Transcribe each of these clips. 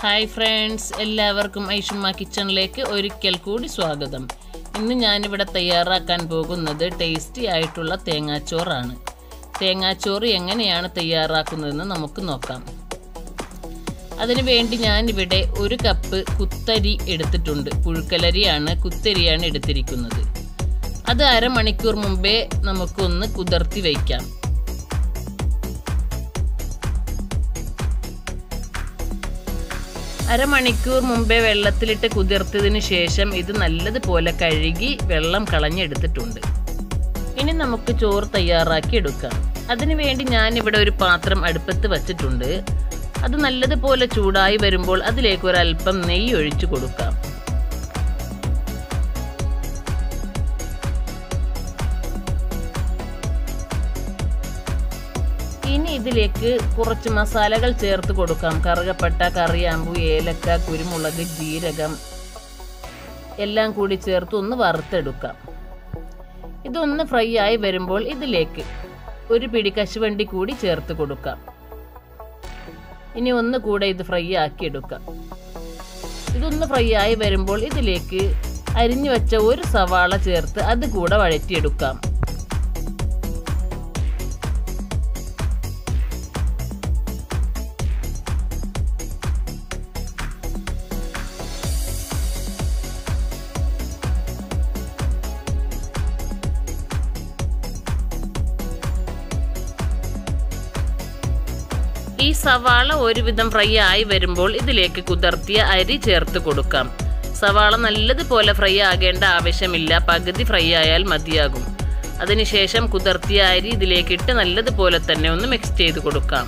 hi friends എല്ലാവർക്കും ഐഷുമ്മ കിച്ചണിലേക്ക് ഒരിക്കൽ കൂടി സ്വാഗതം ഇന്ന് ഞാനിവിടെ തയ്യാറാക്കാൻ പോകുന്നത് ടേസ്റ്റി ആയിട്ടുള്ള തേങ്ങാച്ചോറാണ് തേങ്ങാച്ചോറ് എങ്ങനെയാണ് തയ്യാറാക്കുന്നതെന്ന് നമുക്ക് നോക്കാം അതിനു വേണ്ടി ഞാനിവിടെ ഒരു കപ്പ് കുത്തരി എടുത്തിട്ടുണ്ട് പുഴുക്കലരിയാണ് കുത്തരിയാണ് എടുത്തിരിക്കുന്നത് അത് അരമണിക്കൂർ മുമ്പേ നമുക്കൊന്ന് കുതിർത്തി വയ്ക്കാം അരമണിക്കൂർ മുമ്പേ വെള്ളത്തിലിട്ട് കുതിർത്തതിന് ശേഷം ഇത് നല്ലതുപോലെ കഴുകി വെള്ളം കളഞ്ഞെടുത്തിട്ടുണ്ട് ഇനി നമുക്ക് ചോറ് തയ്യാറാക്കി എടുക്കാം അതിനു വേണ്ടി ഞാനിവിടെ ഒരു പാത്രം അടുപ്പത്ത് വച്ചിട്ടുണ്ട് അത് നല്ലതുപോലെ ചൂടായി വരുമ്പോൾ അതിലേക്ക് ഒരല്പം നെയ്യ് ഒഴിച്ചു കൊടുക്കാം ഇനി ഇതിലേക്ക് കുറച്ച് മസാലകൾ ചേർത്ത് കൊടുക്കാം കറുകപ്പട്ട കറിയാമ്പു ഏലക്ക കുരുമുളക് ജീരകം എല്ലാം കൂടി ചേർത്ത് ഒന്ന് വറുത്തെടുക്കാം ഇതൊന്ന് ഫ്രൈ ആയി വരുമ്പോൾ ഇതിലേക്ക് ഒരു പിടി കശുവണ്ടി കൂടി ചേർത്ത് കൊടുക്കാം ഇനി ഒന്ന് കൂടെ ഇത് ഫ്രൈ ആക്കി എടുക്കാം ഇതൊന്ന് ഫ്രൈ ആയി വരുമ്പോൾ ഇതിലേക്ക് അരിഞ്ഞു വെച്ച ഒരു സവാള ചേർത്ത് അത് കൂടെ വഴറ്റിയെടുക്കാം ഈ സവാള ഒരുവിധം ഫ്രൈ ആയി വരുമ്പോൾ ഇതിലേക്ക് കുതിർത്തിയ അരി ചേർത്ത് കൊടുക്കാം സവാള നല്ലതുപോലെ ഫ്രൈ ആകേണ്ട ആവശ്യമില്ല പകുതി ഫ്രൈ ആയാൽ മതിയാകും അതിനുശേഷം കുതിർത്തിയ അരി ഇതിലേക്കിട്ട് നല്ലതുപോലെ തന്നെ ഒന്ന് മിക്സ് ചെയ്ത് കൊടുക്കാം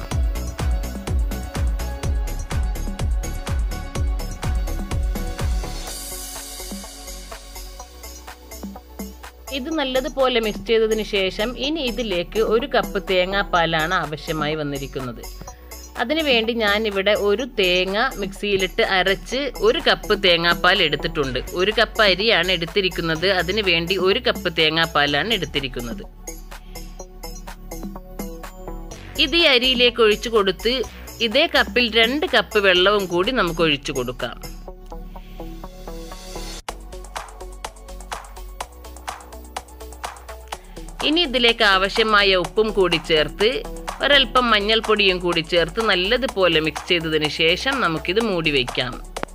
ഇത് നല്ലതുപോലെ മിക്സ് ചെയ്തതിന് ശേഷം ഇനി ഇതിലേക്ക് ഒരു കപ്പ് തേങ്ങാപ്പാലാണ് ആവശ്യമായി വന്നിരിക്കുന്നത് അതിനുവേണ്ടി ഞാനിവിടെ ഒരു തേങ്ങ മിക്സിയിലിട്ട് അരച്ച് ഒരു കപ്പ് തേങ്ങാപ്പാൽ എടുത്തിട്ടുണ്ട് ഒരു കപ്പ് അരിയാണ് എടുത്തിരിക്കുന്നത് അതിനു വേണ്ടി ഒരു കപ്പ് തേങ്ങാപ്പാലാണ് എടുത്തിരിക്കുന്നത് ഇത് ഈ അരിയിലേക്ക് ഒഴിച്ചു കൊടുത്ത് ഇതേ കപ്പിൽ രണ്ട് കപ്പ് വെള്ളവും കൂടി നമുക്ക് ഒഴിച്ചു കൊടുക്കാം ഇനി ഇതിലേക്ക് ആവശ്യമായ ഉപ്പും കൂടി ചേർത്ത് ഒരൽപ്പം മഞ്ഞൾപ്പൊടിയും കൂടി ചേർത്ത് നല്ലതുപോലെ മിക്സ് ചെയ്തതിന് ശേഷം നമുക്കിത് മൂടി വയ്ക്കാം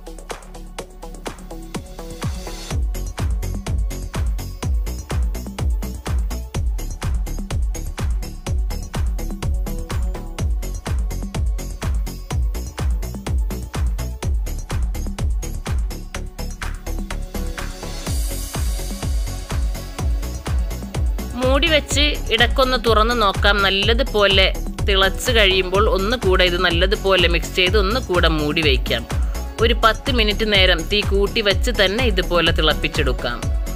മൂടി വെച്ച് ഇടക്കൊന്ന് തുറന്ന് നോക്കാം നല്ലതുപോലെ തിളച്ച് കഴിയുമ്പോൾ ഒന്ന് കൂടെ ഇത് നല്ലതുപോലെ മിക്സ് ചെയ്ത് ഒന്ന് കൂടെ മൂടി വയ്ക്കാം ഒരു പത്ത് മിനിറ്റ് നേരം തീ കൂട്ടി വെച്ച് തന്നെ ഇതുപോലെ തിളപ്പിച്ചെടുക്കാം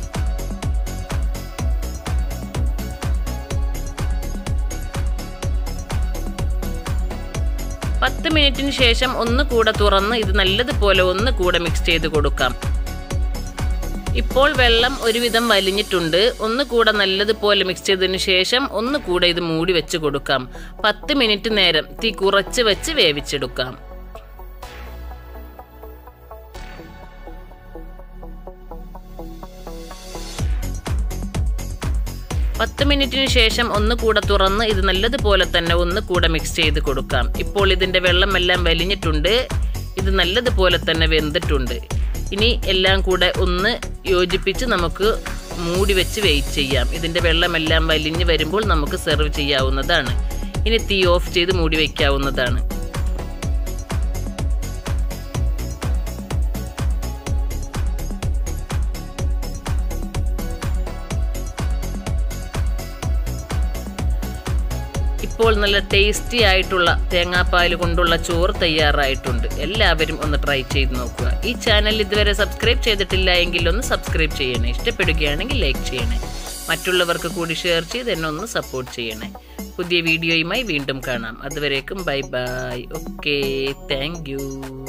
പത്ത് മിനിറ്റിന് ശേഷം ഒന്ന് കൂടെ തുറന്ന് ഇത് നല്ലതുപോലെ ഒന്ന് കൂടെ മിക്സ് ചെയ്ത് കൊടുക്കാം ഇപ്പോൾ വെള്ളം ഒരുവിധം വലിഞ്ഞിട്ടുണ്ട് ഒന്ന് കൂടെ നല്ലതുപോലെ മിക്സ് ചെയ്തതിന് ശേഷം ഒന്ന് കൂടെ ഇത് മൂടി വെച്ച് കൊടുക്കാം പത്ത് മിനിറ്റ് നേരം തീ കുറച്ച് വെച്ച് വേവിച്ചെടുക്കാം പത്ത് മിനിറ്റിന് ശേഷം ഒന്ന് കൂടെ തുറന്ന് ഇത് നല്ലതുപോലെ തന്നെ ഒന്ന് കൂടെ മിക്സ് ചെയ്ത് കൊടുക്കാം ഇപ്പോൾ ഇതിൻ്റെ വെള്ളമെല്ലാം വലിഞ്ഞിട്ടുണ്ട് ഇത് നല്ലതുപോലെ തന്നെ വെന്തിട്ടുണ്ട് ഇനി എല്ലാം കൂടെ ഒന്ന് യോജിപ്പിച്ച് നമുക്ക് മൂടി വെച്ച് വെയിറ്റ് ചെയ്യാം ഇതിൻ്റെ വെള്ളമെല്ലാം വലിഞ്ഞ് വരുമ്പോൾ നമുക്ക് സെർവ് ചെയ്യാവുന്നതാണ് ഇനി തീ ഓഫ് ചെയ്ത് മൂടി വയ്ക്കാവുന്നതാണ് ഇപ്പോൾ നല്ല ടേസ്റ്റി ആയിട്ടുള്ള തേങ്ങാപ്പാൽ കൊണ്ടുള്ള ചോറ് തയ്യാറായിട്ടുണ്ട് എല്ലാവരും ഒന്ന് ട്രൈ ചെയ്ത് നോക്കുക ഈ ചാനൽ ഇതുവരെ സബ്സ്ക്രൈബ് ചെയ്തിട്ടില്ല എങ്കിൽ ഒന്ന് സബ്സ്ക്രൈബ് ചെയ്യണേ ഇഷ്ടപ്പെടുകയാണെങ്കിൽ ലൈക്ക് ചെയ്യണേ മറ്റുള്ളവർക്ക് കൂടി ഷെയർ ചെയ്ത് എന്നെ ഒന്ന് സപ്പോർട്ട് ചെയ്യണേ പുതിയ വീഡിയോയുമായി വീണ്ടും കാണാം അതുവരേക്കും ബൈ ബൈ ഓക്കെ താങ്ക്